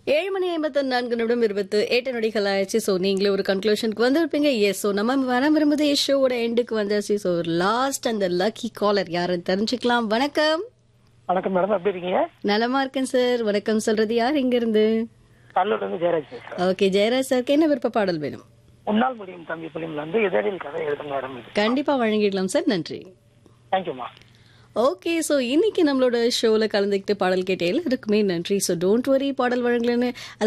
ஏழு மணி ஐம்பத்தி நான்கு நிமிடம் இருபத்து எட்டு நொடிகள் ஆயிடுச்சு ஸோ நீங்களே ஒரு கன்க்ளூஷனுக்கு வந்திருப்பீங்க எஸ் ஸோ நம்ம வர விரும்புது ஷோவோட எண்டுக்கு வந்தாச்சு ஸோ லாஸ்ட் அந்த லக்கி காலர் யாருன்னு தெரிஞ்சுக்கலாம் வணக்கம் வணக்கம் மேடம் எப்படி இருக்கீங்க நலமா இருக்கேன் சார் வணக்கம் சொல்றது யார் இங்க இருந்து கடலூர்ல இருந்து ஜெயராஜ் பேசுறேன் ஓகே ஜெயராஜ் சாருக்கு என்ன விருப்ப பாடல் வேணும் முன்னாள் முடியும் தம்பி பிள்ளைங்கள வந்து இதழில் கதை எழுதுங்க மேடம் இது கண்டிப்பா வழங்கிடலாம் சார் நன்றி தேங்க்யூமா ஓகே ஸோ இன்னைக்கு நம்மளோட ஷோவில் கலந்துக்கிட்டு பாடல் கேட்ட எல்லாருக்குமே நன்றி ஸோ டோன்ட் வரி பாடல் வழங்கலன்னு